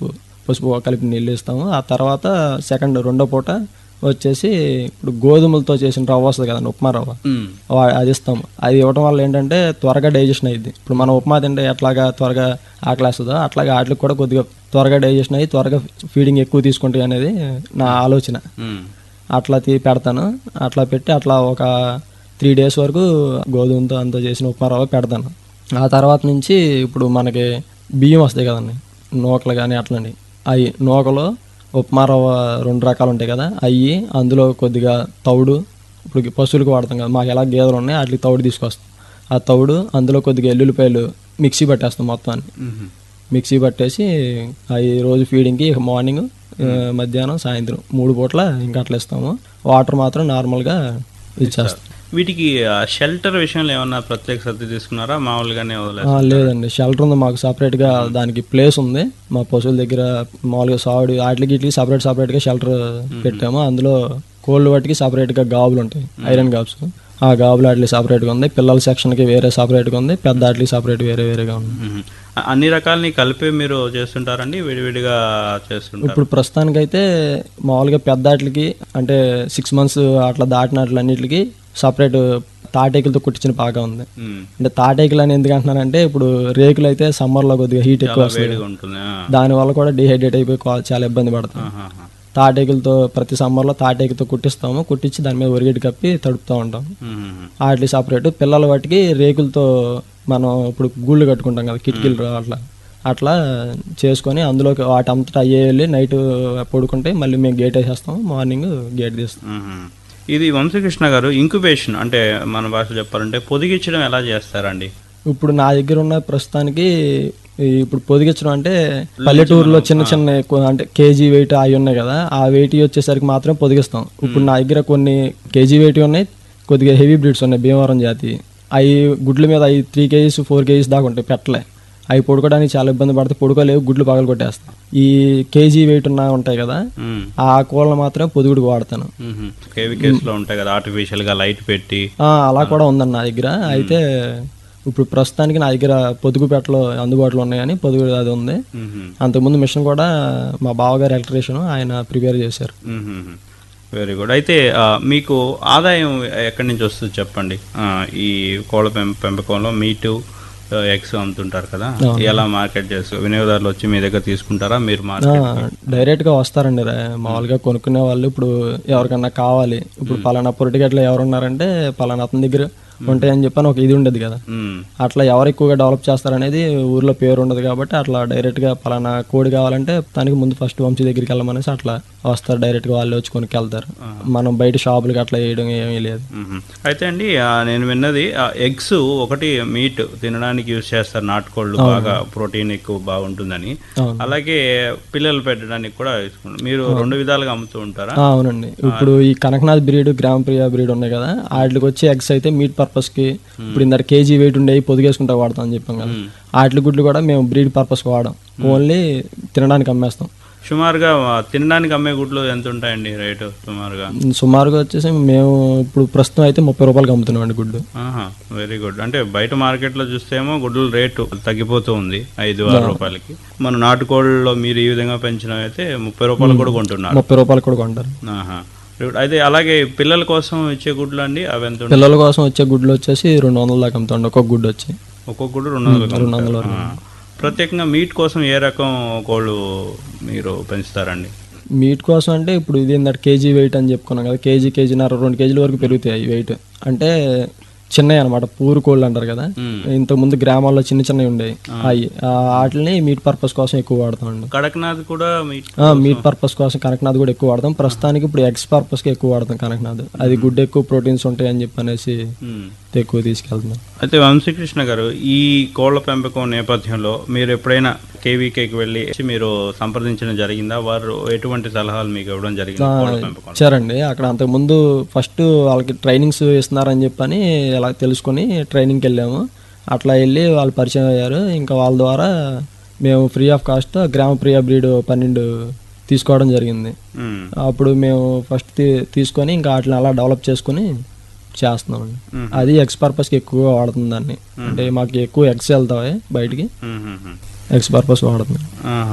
పసుపు పసుపు కలిపి నీళ్ళు ఇస్తాము ఆ తర్వాత సెకండ్ రెండో పూట వచ్చేసి ఇప్పుడు గోధుమలతో చేసిన రవ్వ వస్తుంది కదండి ఉప్మా రవ్వ ఉమ్. వా- అది ఇస్తాము అది ఇవ్వడం వల్ల ఏంటంటే త్వరగా డైజెషన్ అయ్యింది ఇప్పుడు మనం ఉప్మా తింటే ఎట్లాగా త్వరగా ఆకలేస్తుందో అట్లాగా వాటికి కూడా కొద్దిగా త్వరగా డైజెషన్ అయ్యి త్వరగా ఫీడింగ్ ఎక్కువ తీసుకుంటాయి అనేది నా ఆలోచన ఉమ్. అట్లా తీ పెడతాను అట్లా పెట్టి అట్లా ఒక త్రీ డేస్ వరకు గోధుమతో అంతా చేసిన ఉప్మా రవ్వ పెడతాను ఆ తర్వాత నుంచి ఇప్పుడు మనకి బియ్యం వస్తాయి కదండి నూకలు కానీ అట్లండి అవి నూకలు ఉప్మా రవ్వ రెండు రకాలు ఉంటాయి కదా అవి అందులో కొద్దిగా తౌడు ఇప్పుడు పశువులకు వాడతాం కదా మాకు ఎలా గేదెలు ఉన్నాయి వాటికి తౌడు తీసుకొస్తాం ఆ తౌడు అందులో కొద్దిగా ఎల్లుల్లిపాయలు మిక్సీ పట్టేస్తాం మొత్తాన్ని ఉమ్. మిక్సీ పట్టేసి అవి రోజు ఫీడింగ్కి మార్నింగ్ మధ్యాహ్నం సాయంత్రం మూడు పూట్ల ఇంకా అట్లా ఇస్తాము వాటర్ మాత్రం నార్మల్గా ఇచ్చేస్తాం వీటికి షెల్టర్ విషయంలో ఏమన్నా ప్రత్యేక శ్రద్ధ తీసుకున్నారా మామూలుగానే వదిలేదు ఆ, లేదండి షెల్టర్ ఉంది మాకు సపరేట్గా దానికి ప్లేస్ ఉంది మా పశువుల దగ్గర మామూలుగా సాగుడు వాటికి ఇట్లకి సపరేట్ సపరేట్గా షెల్టర్ పెట్టాము అందులో కోళ్ళు వాటికి సపరేట్గా గాబులు ఉంటాయి ఐరన్ గాబ్స్ ఆ గాబులు వాటికి సపరేట్గా ఉంది పిల్లల సెక్షన్కి వేరే సపరేట్గా ఉంది పెద్ద వాటికి సపరేట్ వేరే వేరేగా ఉంది మ్మ్. అ- అన్ని రకాలని కలిపి మీరు చేస్తుంటారండి విడివిడిగా చేస్తుంటారు ఇప్పుడు ప్రస్తుతానికైతే మామూలుగా పెద్ద వాటికి అంటే సిక్స్ మంత్స్ అట్లా దాటిన వాటిలన్నిటికి సపరేట్ తాటేకులతో కుట్టించిన పాక ఉంది మ్మ్. అంటే తాటేకులు అని ఎందుకు అంటున్నానంటే ఇప్పుడు రేకులు అయితే సమ్మర్లో కొద్దిగా హీట్ ఎక్కువ వస్తుంది వేడిగా ఉంటుంది ఆ. దానివల్ల కూడా డిహైడ్రేట్ అయిపోయి కా- చాలా ఇబ్బంది పడతాం ఆహాహా. తాటేకులతో ప్రతి సమ్మర్లో తాటేకుతో కుట్టిస్తాము కుట్టించి దాని మీద ఒరిగేటి కప్పి తడుపుతూ ఉంటాం మ్మ్. వాటి సపరేట్ పిల్లల వాటికి రేకులతో మనం ఇప్పుడు గూళ్ళు కట్టుకుంటాం కదా కిటికీలు అట్లా అట్లా చేసుకొని అందులోకి వాటి అంతటా అయ్యే వెళ్ళి నైట్ పడుకుంటే మళ్ళీ మేము గేట్ వేసేస్తాం మార్నింగ్ గేట్ తీస్తాం మ్మ్. ఇది వంశకృష్ణ గారు ఇంక్యుబేషన్ అంటే మన భాష చెప్పాలంటే పొదిగించడం ఎలా చేస్తారండి ఇప్పుడు నా దగ్గర ఉన్న ప్రస్తుతానికి ఈ ఇప్పుడు పొదిగించడం అంటే పల్లెటూరులో చిన్న చిన్న ఎక్కువ అంటే కేజీ వెయిట్ అవి ఉన్నాయి కదా ఆ వెయిట్ వచ్చేసరికి మాత్రం పొదిగిస్తాం ఇప్పుడు నా దగ్గర కొన్ని కేజీ వెయిట్ ఉన్నాయి కొద్దిగా హెవీ బ్రీడ్స్ ఉన్నాయి భీమవరం జాతి అవి గుడ్ల మీద అవి త్రీ కేజీస్ ఫోర్ కేజీస్ దాకా ఉంటాయి పెట్టలే అవి పొడుకోవడానికి చాలా ఇబ్బంది పడితే పొడుకోలేవు గుడ్లు పగలు కొట్టేస్తాం ఈ కేజీ వెయిట్ ఉన్న ఉంటాయి కదా మ్మ్. ఆ కోళ్ళ మాత్రం పొదుగుడికి వాడతాను మ్మ్. కేవీ కేసులో ఉంటాయి కదా ఆర్టిఫిషియల్ గా లైట్ పెట్టి ఆ, అలా కూడా ఉందండి నా దగ్గర అయితే ఇప్పుడు ప్రస్తుతానికి నా దగ్గర పొదుగు పెట్టలు అందుబాటులో ఉన్నాయని పొదుగు అది ఉంది మ్మ్. అంతకుముందు మిషన్ కూడా మా బావగారు ఎలక్ట్రీషియన్ ఆయన ప్రిపేర్ చేశారు వెరీ గుడ్ అయితే ఆ, మీకు ఆదాయం ఎక్కడి నుంచి వస్తుంది చెప్పండి ఆ, ఈ కోళ్ళ పెం పెంపకంలో మీటు ఎగ్స్ అమ్ముతుంటారు కదా ఎలా మార్కెట్ చేస్తారు వినియోగదారులు వచ్చి మీ దగ్గర తీసుకుంటారా మీరు మార్కెట్ డైరెక్ట్ గా వస్తారండి రా- మామూలుగా కొనుక్కునే వాళ్ళు ఇప్పుడు ఎవరికన్నా కావాలి ఇప్పుడు పలానా పొరటిగట్లో ఎవరు ఉన్నారంటే పలానా అతని దగ్గర ఉంటాయని చెప్పని ఒక ఇది ఉండేది కదా మ్మ్. అట్లా ఎవరు ఎక్కువగా డెవలప్ చేస్తారనేది ఊర్లో పేరు ఉండదు కాబట్టి అట్లా డైరెక్ట్ గా పలానా కోడి కావాలంటే దానికి ముందు ఫస్ట్ వంశీ దగ్గరికి వెళ్ళమనేసి అట్లా వస్తారు డైరెక్ట్ గా వాళ్ళు వచ్చి కొనుక్కెళ్తారు మనం బయట షాపులకి అట్లా వేయడం ఏమీ లేదు మ్మ్. అయితే అండి ఆ, నేను విన్నది ఎగ్స్ ఒకటి మీట్ తినడానికి యూజ్ చేస్తారు నాటుకోళ్ళు బాగా ప్రోటీన్ ఎక్కువ బాగుంటుందని అవును. అలాగే పిల్లలు పెట్టడానికి కూడా తీసుకుంటారు మీరు రెండు విధాలుగా అమ్ముతూ ఉంటారా ఆ, అవునండి ఇప్పుడు ఈ కనకనాథ్ బ్రీడ్ గ్రామప్రియ బ్రీడ్ ఉన్నాయి కదా వాటికి వచ్చే ఎగ్స్ అయితే మీట్ పర్పస్ కి ఇప్పుడు ఇందరు కేజీ వెయిట్ ఉండేవి పొదిగేసుకుంటా వాడతాం అని చెప్పాం కదా వాటి గుడ్లు కూడా మేము బ్రీడ్ పర్పస్ వాడం ఓన్లీ తినడానికి అమ్మేస్తాం సుమారుగా ఆ, తినడానికి అమ్మే గుడ్లు ఎంత ఉంటాయండి రేటు సుమారుగా సుమారుగా వచ్చేసి మేము ఇప్పుడు ప్రస్తుతం అయితే ముప్పై రూపాయలకి అమ్ముతున్నాం అండి గుడ్డు వెరీ గుడ్ అంటే బయట మార్కెట్లో చూస్తేమో గుడ్ల రేటు తగ్గిపోతూ ఉంది ఐదు ఆరు రూపాయలకి మన నాటుకోళ్ళలో మీరు ఈ విధంగా పెంచినవి అయితే ముప్పై రూపాయలు కూడా కొంటున్నారు ముప్పై రూపాయలు కూడా కొంటారు ఆహా. Very good. అయితే అలాగే పిల్లల కోసం ఇచ్చే గుడ్లు అండి అవి ఎంత ఉంటాయి? పిల్లల కోసం వచ్చే గుడ్లు వచ్చేసి రెండు వందల దాకా అమ్ముతాండి ఒక్కొక్క గుడ్డు వచ్చి ఒక్కొక్క గుడ్డు రెండు వందలు రెండు వందల వరకు ఆ. ప్రత్యేకంగా మీట్ కోసం ఏ రకం కోళ్ళు మీరు పెంచుతారండి మీట్ కోసం అంటే ఇప్పుడు ఇది ఏంటంటే కేజీ వెయిట్ అని చెప్పుకున్నాం కదా కేజీ కేజీన్నర రెండు కేజీల వరకు పెరుగుతాయి వెయిట్ అంటే చిన్నవి అనమాట పూరు కోళ్ళు అంటారు కదా మ్మ్. ఇంతకు ముందు గ్రామాల్లో చిన్న చిన్నవి ఉండేవి అవి వాటిని మీట్ పర్పస్ కోసం ఎక్కువ వాడతామండి కడక్నాథ్ కూడా మీట్ ఆ, మీట్ పర్పస్ కోసం కనకనాథ్ కూడా ఎక్కువ వాడతాం ప్రస్తుతానికి ఇప్పుడు ఎగ్స్ పర్పస్కి ఎక్కువ వాడతాం కనకనాథ్ అది గుడ్ ఎక్కువ ప్రోటీన్స్ ఉంటాయి అని చెప్పి అనేసి మ్మ్. ఎక్కువ తీసుకెళ్తున్నాం అయితే వంశీకృష్ణ గారు ఈ కోళ్ల పెంపకం నేపథ్యంలో మీరు ఎప్పుడైనా కేవీకేకి వెళ్ళి మీరు సంప్రదించడం జరిగిందా వారు ఎటువంటి సలహాలు మీకు ఇవ్వడం జరిగింది కోళ్ల పెంపకం ఇచ్చారండి అక్కడ అంతకుముందు ఫస్ట్ వాళ్ళకి ట్రైనింగ్స్ ఇస్తున్నారని చెప్పని ఇలా తెలుసుకొని ట్రైనింగ్కి వెళ్ళాము అట్లా వెళ్ళి వాళ్ళు పరిచయం అయ్యారు ఇంకా వాళ్ళ ద్వారా మేము ఫ్రీ ఆఫ్ కాస్ట్ గ్రామ ప్రియ బ్రీడ్ పన్నెండు తీసుకోవడం జరిగింది మ్మ్. అప్పుడు మేము ఫస్ట్ తీ- తీసుకొని ఇంకా వాటిని అలా డెవలప్ చేసుకొని చేస్తున్నామండి మ్మ్. అది ఎక్స్ పర్పస్కి ఎక్కువగా వాడుతుంది దాన్ని అంటే మాకు ఎక్కువ ఎగ్స్ వెళ్తాయి బయటికి మ్మ్, మ్మ్, మ్మ్. ఎక్స్ పర్పస్ వాడుతుంది ఆహా.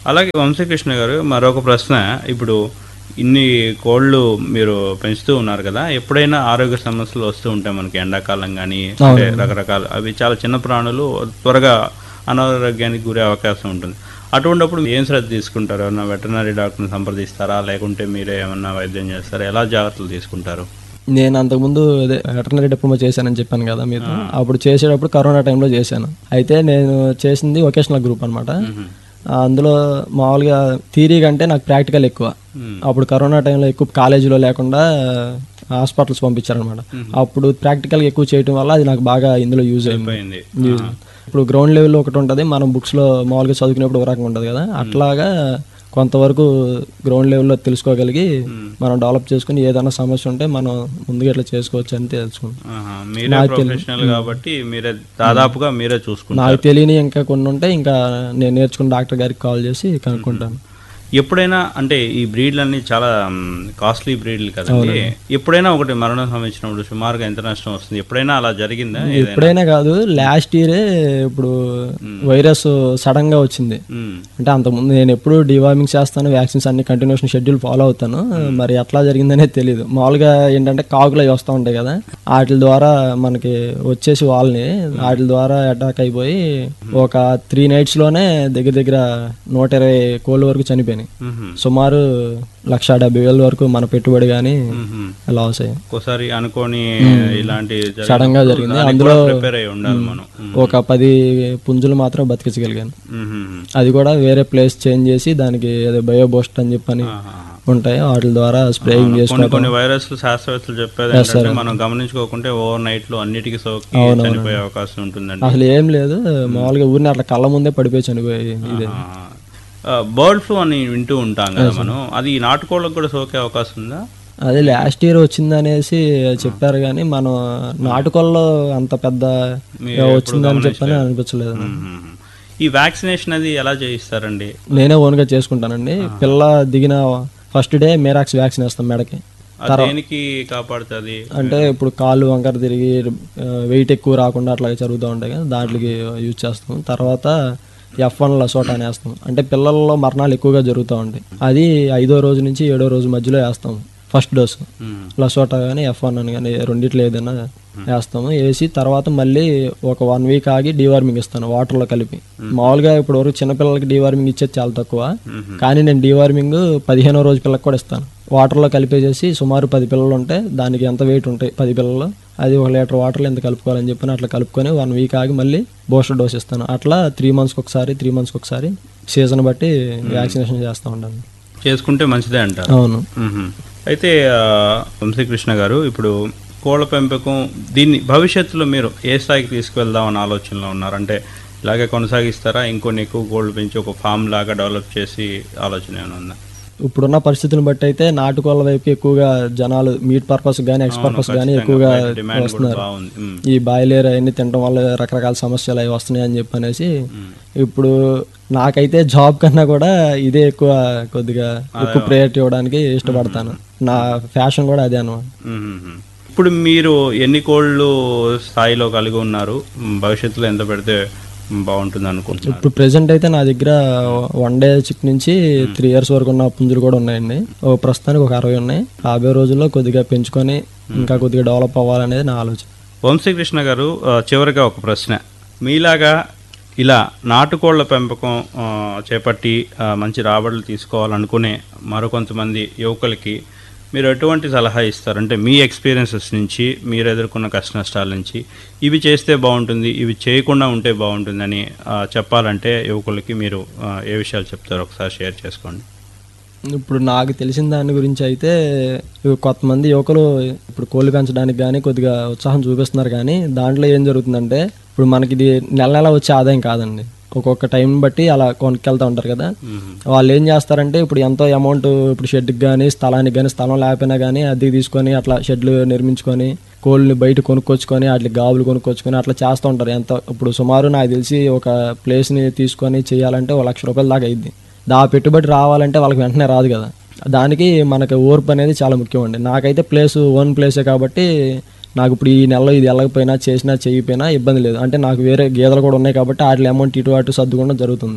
అలాగే వంశీకృష్ణ గారు మరొక ప్రశ్న ఇప్పుడు ఇన్ని కోళ్ళు మీరు పెంచుతూ ఉన్నారు కదా ఎప్పుడైనా ఆరోగ్య సమస్యలు వస్తూ ఉంటాయి మనకి ఎండాకాలం కానీ అంటే రకరకాల అవి చాలా చిన్న ప్రాణులు త్వరగా అనారోగ్యానికి గురే అవకాశం ఉంటుంది అటువంటిప్పుడు ఏం శ్రద్ధ తీసుకుంటారు ఏమన్నా వెటర్నరీ డాక్టర్ని సంప్రదిస్తారా లేకుంటే మీరే ఏమన్నా వైద్యం చేస్తారా ఎలా జాగ్రత్తలు తీసుకుంటారు నేను అంతకుముందు అదే వెటర్నరీ డిప్లొమా చేశానని చెప్పాను కదా మీతో అప్పుడు చేసేటప్పుడు కరోనా టైంలో చేశాను అయితే నేను చేసింది వొకేషనల్ గ్రూప్ అనమాట అందులో మామూలుగా థియరీ కంటే నాకు ప్రాక్టికల్ ఎక్కువ అప్పుడు కరోనా టైంలో ఎక్కువ కాలేజీలో లేకుండా హాస్పిటల్స్ పంపించారనమాట అప్పుడు ప్రాక్టికల్ ఎక్కువ చేయటం వల్ల అది నాకు బాగా ఇందులో యూజ్ అయింది పోయింది యూజ్. ఇప్పుడు గ్రౌండ్ లెవెల్లో ఒకటి ఉంటుంది మనం బుక్స్లో మామూలుగా చదువుకునేప్పుడు ఒక రకంగా ఉంటుంది కదా అట్లాగా కొంతవరకు గ్రౌండ్ లెవెల్లో తెలుసుకోగలిగి మనం డెవలప్ చేసుకుని ఏదైనా సమస్య ఉంటే మనం ముందుగా ఇట్లా చేసుకోవచ్చు అని తెలుసుకుంటాం ఆహా, మీరే ప్రొఫెషనల్ కాబట్టి మీరే దాదాపుగా మీరే చూసుకుంటారు నాకు తెలియని ఇంకా కొన్ని ఉంటే ఇంకా నేను నేర్చుకున్న డాక్టర్ గారికి కాల్ చేసి కనుక్కుంటాను ఎప్పుడైనా అంటే ఈ బ్రీడ్లన్నీ చాలా కాస్ట్లీ బ్రీడ్లు కదండి ఎప్పుడైనా ఒకటి మరణం సంభవించినప్పుడు సుమారుగా ఎంత నష్టం వస్తుంది ఎప్పుడైనా అలా జరిగిందా ఏదైనా ఎప్పుడైనా కాదు లాస్ట్ ఇయరే ఇప్పుడు వైరస్ సడన్ గా వచ్చింది ఉమ్, అంటే అంతకుముందు నేను ఎప్పుడు డివార్మింగ్ చేస్తాను వ్యాక్సిన్స్ అన్ని కంటిన్యూషన్ షెడ్యూల్ ఫాలో అవుతాను మరి ఎట్లా జరిగిందనే తెలియదు మామూలుగా ఏంటంటే కాకులు అవి వస్తూ ఉంటాయి కదా వాటి ద్వారా మనకి వచ్చేసి వాళ్ళని వాటి ద్వారా అటాక్ అయిపోయి ఒక త్రీ నైట్స్ లోనే దగ్గర దగ్గర నూట ఇరవై కోళ్ళ వరకు చనిపోయినాయి మ్హూ, సుమారు లక్ష డెబ్బై వేల వరకు మన పెట్టుబడి కానీ మ్హూ. లాస్ అయ్యాయి ఒక్కోసారి అనుకోని ఇలాంటి సడన్ గా జరిగింది అందులో ప్రిపేర్ అయి ఉండాలి మనం ఉమ్, ఒక పది పుంజులు మాత్రం బతికించగలిగాను మ్హూ. అది కూడా వేరే ప్లేస్ చేంజ్ చేసి దానికి ఏదో బయోబోస్ట్ అని చెప్పని ఆహా. ఉంటాయి వాటి ద్వారా స్ప్రేయింగ్ కొన్ని చేసుకోవడం కొన్ని వైరస్లు శాస్త్రవేత్తలు చెప్పేది ఏంటంటే మనం గమనించుకోకుంటే ఓవర్ నైట్ లో అన్నిటికీ సోకి చనిపోయే అవకాశం ఉంటుందండి అసలు ఏం లేదు మామూలుగా ఊరిని అట్లా కళ్ళ ముందే పడిపోయి చనిపోయి ఇదే బర్డ్ ఫ్లూ అని వింటూ ఉంటాం కదా మనం అది ఈ నాటుకోళ్ళకు కూడా సోకే అవకాశం ఉందా అదే లాస్ట్ ఇయర్ వచ్చింది అనేసి చెప్పారు కానీ మనం నాటుకొల్లో అంత పెద్ద వచ్చిందని చెప్పని అనిపించలేదు మ్మ్. ఈ వ్యాక్సినేషన్ అది ఎలా చేయిస్తారండి నేనే ఓన్గా చేసుకుంటానండి పిల్ల దిగిన ఫస్ట్ డే మేరాక్స్ వ్యాక్సిన్ వేస్తాం మెడకి అది దేనికి కాపాడుతుంది అంటే ఇప్పుడు కాళ్ళు వంకర తిరిగి వెయిట్ ఎక్కువ రాకుండా అట్లా జరుగుతూ ఉంటాయి కదా దాంట్లోకి యూజ్ చేస్తాం తర్వాత ఎఫ్ వన్ లసోటా అని వేస్తాం అంటే పిల్లల్లో మరణాలు ఎక్కువగా జరుగుతూ ఉంటాయి అది ఐదో రోజు నుంచి ఏడో రోజు మధ్యలో వేస్తాం ఫస్ట్ డోసు మ్మ్. లసోటా కానీ ఎఫ్ వన్ అని కానీ రెండిట్లో ఏదైనా వేస్తాము వేసి తర్వాత మళ్ళీ ఒక వన్ వీక్ ఆగి డీవార్మింగ్ ఇస్తాను వాటర్లో కలిపి మామూలుగా ఇప్పుడు వరకు చిన్నపిల్లలకి డీవార్మింగ్ ఇచ్చేది చాలా తక్కువ మ్మ్. కానీ నేను డీవార్మింగ్ పదిహేనో రోజు పిల్లకి కూడా ఇస్తాను వాటర్లో కలిపేసేసి సుమారు పది పిల్లలు ఉంటే దానికి ఎంత వెయిట్ ఉంటాయి పది పిల్లలు అది ఒక లీటర్ వాటర్లో ఎంత కలుపుకోవాలని చెప్పి అట్లా కలుపుకొని వన్ వీక్ ఆగి మళ్ళీ బూస్టర్ డోస్ ఇస్తాను అట్లా త్రీ మంత్స్కి ఒకసారి త్రీ మంత్స్కి ఒకసారి సీజన్ బట్టి వ్యాక్సినేషన్ చేస్తూ ఉంటాను చేసుకుంటే మంచిదే అంటారు అవును మ్మ్. అయితే ఆ, వంశీకృష్ణ గారు ఇప్పుడు కోళ్ళ పెంపకం దీన్ని భవిష్యత్తులో మీరు ఏ స్థాయికి తీసుకువెళ్దామని ఆలోచనలో ఉన్నారు అంటే ఇలాగే కొనసాగిస్తారా ఇంకొన్ని ఎక్కువ కోళ్ళు పెంచి ఒక ఫామ్ లాగా డెవలప్ చేసి ఆలోచన ఏమైనా ఉందా ఇప్పుడున్న పరిస్థితిని బట్టి అయితే నాటుకోళ్ళ వైపు ఎక్కువగా జనాలు మీట్ పర్పస్ కానీ ఎక్స్ పర్పస్ కానీ ఎక్కువగా డిమాండ్ కూడా వస్తున్నారు బాగుంది మ్మ్. ఈ బాయిలేర్ అవన్నీ తినడం వల్ల రకరకాల సమస్యలు అవి వస్తున్నాయి అని చెప్పి అనేసి ఇప్పుడు నాకైతే జాబ్ కన్నా కూడా ఇదే ఎక్కువ కొద్దిగా ఎక్కువ ప్రయారిటీ ఇవ్వడానికి ఇష్టపడతాను నా ఫ్యాషన్ కూడా అదే అనమాట మ్మ్. ఇప్పుడు మీరు ఎన్ని కోళ్ళు స్థాయిలో కలిగి ఉన్నారు మ్, భవిష్యత్తులో ఎంత పెడితే బాగుంటుంది అనుకుంటున్నారు ఇప్పుడు ప్రెసెంట్ అయితే నా దగ్గర వన్ డే చిక్ నుంచి త్రీ ఇయర్స్ వరకు ఉన్న పుంజులు కూడా ఉన్నాయండి ఓ ప్రస్తుతానికి ఒక అరవై ఉన్నాయి రాబోయే రోజుల్లో కొద్దిగా పెంచుకొని ఇంకా కొద్దిగా డెవలప్ అవ్వాలనేది నా ఆలోచన వంశీకృష్ణ గారు ఆ, చివరిగా ఒక ప్రశ్న మీలాగా ఇలా నాటుకోళ్ల పెంపకం ఆ, చేపట్టి ఆ, మంచి రాబడులు తీసుకోవాలనుకునే మరికొంతమంది యువకులకి మీరు ఎటువంటి సలహా ఇస్తారు అంటే మీ ఎక్స్పీరియన్సెస్ నుంచి మీరు ఎదుర్కొన్న కష్ట నష్టాల నుంచి ఇవి చేస్తే బాగుంటుంది ఇవి చేయకుండా ఉంటే బాగుంటుందని ఆ, చెప్పాలంటే యువకులకి మీరు ఆ, ఏ విషయాలు చెప్తారో ఒకసారి షేర్ చేసుకోండి ఇప్పుడు నాకు తెలిసిన దాని గురించి అయితే ఇవి కొంతమంది యువకులు ఇప్పుడు కోళ్ళు పెంచడానికి కానీ కొద్దిగా ఉత్సాహం చూపిస్తున్నారు కానీ దాంట్లో ఏం జరుగుతుందంటే ఇప్పుడు మనకి ఇది నెల నెల వచ్చే ఆదాయం కాదండి ఒక్కొక్క టైం బట్టి అలా కొనుక్కెళ్తూ ఉంటారు కదా వాళ్ళు ఏం చేస్తారంటే ఇప్పుడు ఎంతో అమౌంట్ ఇప్పుడు షెడ్కి కానీ స్థలానికి కానీ స్థలం లేకపోయినా కానీ అద్దెకి తీసుకొని అట్లా షెడ్లు నిర్మించుకొని కోళ్ళని బయట కొనుక్కొచ్చుకొని వాటికి గాబులు కొనుక్కొచ్చుకొని అట్లా చేస్తూ ఉంటారు ఎంత ఇప్పుడు సుమారు నాకు తెలిసి ఒక ప్లేస్ని తీసుకొని చేయాలంటే ఒక లక్ష రూపాయల దాకా అయింది దా పెట్టుబడి రావాలంటే వాళ్ళకి వెంటనే రాదు కదా దానికి మనకి ఓర్పు అనేది చాలా ముఖ్యం అండి నాకైతే ప్లేస్ ఓన్ ప్లేసే కాబట్టి నాకు ఇప్పుడు ఈ నెలలో ఇది వెళ్ళకపోయినా చేసినా చేయకపోయినా ఇబ్బంది లేదు అంటే నాకు వేరే గేదెలు కూడా ఉన్నాయి కాబట్టి వాటి అమౌంట్ ఇటు అటు సర్దుకోవడం జరుగుతుంది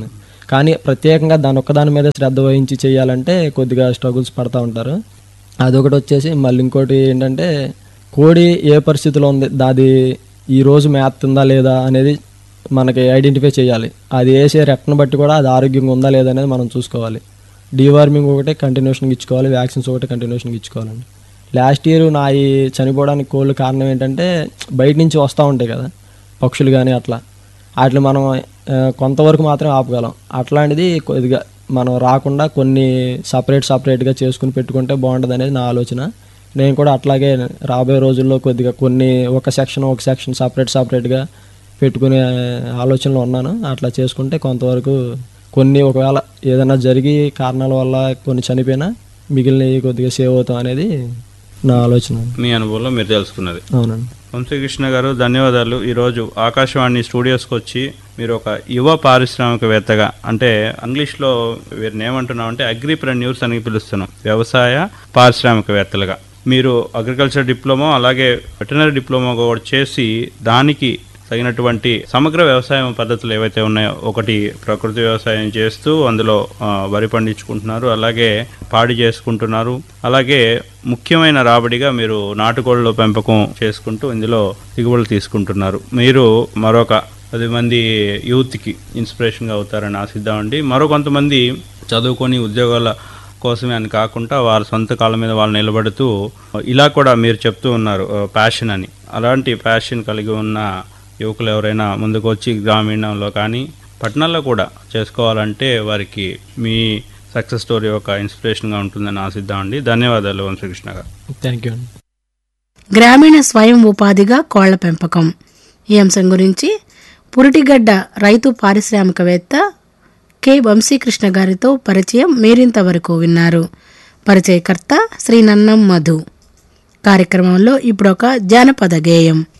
కానీ ప్రత్యేకంగా దాని ఒక్కదాని మీద శ్రద్ధ వహించి చేయాలంటే కొద్దిగా స్ట్రగుల్స్ పడతా ఉంటారు అదొకటి వచ్చేసి మళ్ళీ ఇంకోటి ఏంటంటే కోడి ఏ పరిస్థితిలో ఉంది దాది ఈ రోజు మేస్తుందా లేదా అనేది మనకి ఐడెంటిఫై చేయాలి అది వేసే రెక్కను బట్టి కూడా అది ఆరోగ్యంగా ఉందా లేదా అనేది మనం చూసుకోవాలి డీవార్మింగ్ ఒకటే కంటిన్యూషన్గా ఇచ్చుకోవాలి వ్యాక్సిన్స్ ఒకటే కంటిన్యూషన్గా ఇచ్చుకోవాలండి లాస్ట్ ఇయర్ నా ఈ చనిపోవడానికి కోళ్ళు కారణం ఏంటంటే బయట నుంచి వస్తూ ఉంటాయి కదా పక్షులు కానీ అట్లా వాటిని మనం ఆ, కొంతవరకు మాత్రమే ఆపగలం అట్లాంటిది కొద్దిగా మనం రాకుండా కొన్ని సపరేట్ సపరేట్గా చేసుకుని పెట్టుకుంటే బాగుంటుంది అనేది నా ఆలోచన నేను కూడా అట్లాగే రాబోయే రోజుల్లో కొద్దిగా కొన్ని ఒక సెక్షన్ ఒక సెక్షన్ సపరేట్ సపరేట్గా పెట్టుకునే ఆలోచనలో ఉన్నాను అట్లా చేసుకుంటే కొంతవరకు కొన్ని ఒకవేళ ఏదైనా జరిగి కారణాల వల్ల కొన్ని చనిపోయినా మిగిలినవి కొద్దిగా సేవ్ అవుతాం అనేది నా ఆలోచన మీ అనుభవంలో మీరు తెలుసుకున్నది అవునండి వంశీకృష్ణ గారు ధన్యవాదాలు ఈరోజు ఆకాశవాణి స్టూడియోస్కి వచ్చి మీరు ఒక యువ పారిశ్రామికవేత్తగా అంటే ఇంగ్లీష్లో వీరిని ఏమంటున్నాం అంటే అగ్రిప్రెన్యూర్స్ అని పిలుస్తున్నాం వ్యవసాయ పారిశ్రామికవేత్తలుగా మీరు అగ్రికల్చర్ డిప్లొమా అలాగే వెటనరీ డిప్లొమా కూడా చేసి దానికి తగినటువంటి సమగ్ర వ్యవసాయం పద్ధతులు ఏవైతే ఉన్నాయో ఒకటి ప్రకృతి వ్యవసాయం చేస్తూ అందులో ఆ, వరి పండించుకుంటున్నారు అలాగే పాడి చేసుకుంటున్నారు అలాగే ముఖ్యమైన రాబడిగా మీరు నాటుకోళ్ళ పెంపకం చేసుకుంటూ ఇందులో దిగుబడులు తీసుకుంటున్నారు మీరు మరొక పది మంది యూత్కి ఇన్స్పిరేషన్గా అవుతారని ఆశిద్దామండి మరో కొంతమంది చదువుకొని ఉద్యోగాల కోసమే అని కాకుండా వారి సొంత కాళ్ళ మీద వాళ్ళు నిలబడుతూ ఇలా కూడా మీరు చెప్తూ ఉన్నారు ప్యాషన్ అని అలాంటి ప్యాషన్ కలిగి ఉన్న యువకులు ఎవరైనా ముందుకు వచ్చి గ్రామీణంలో కానీ పట్టణాల్లో కూడా చేసుకోవాలంటే వారికి మీ సక్సెస్ స్టోరీ ఒక ఇన్స్పిరేషన్గా ఉంటుందని ఆశిద్దామండి ధన్యవాదాలు వంశకృష్ణ గారు థ్యాంక్ యూ అండి గ్రామీణ స్వయం ఉపాధిగా కోళ్ల పెంపకం ఈ అంశం గురించి పురిటిగడ్డ రైతు పారిశ్రామికవేత్త కె వంశీకృష్ణ గారితో పరిచయం మీరింతవరకు విన్నారు పరిచయకర్త శ్రీ నన్నం మధు కార్యక్రమంలో ఇప్పుడొక జానపద గేయం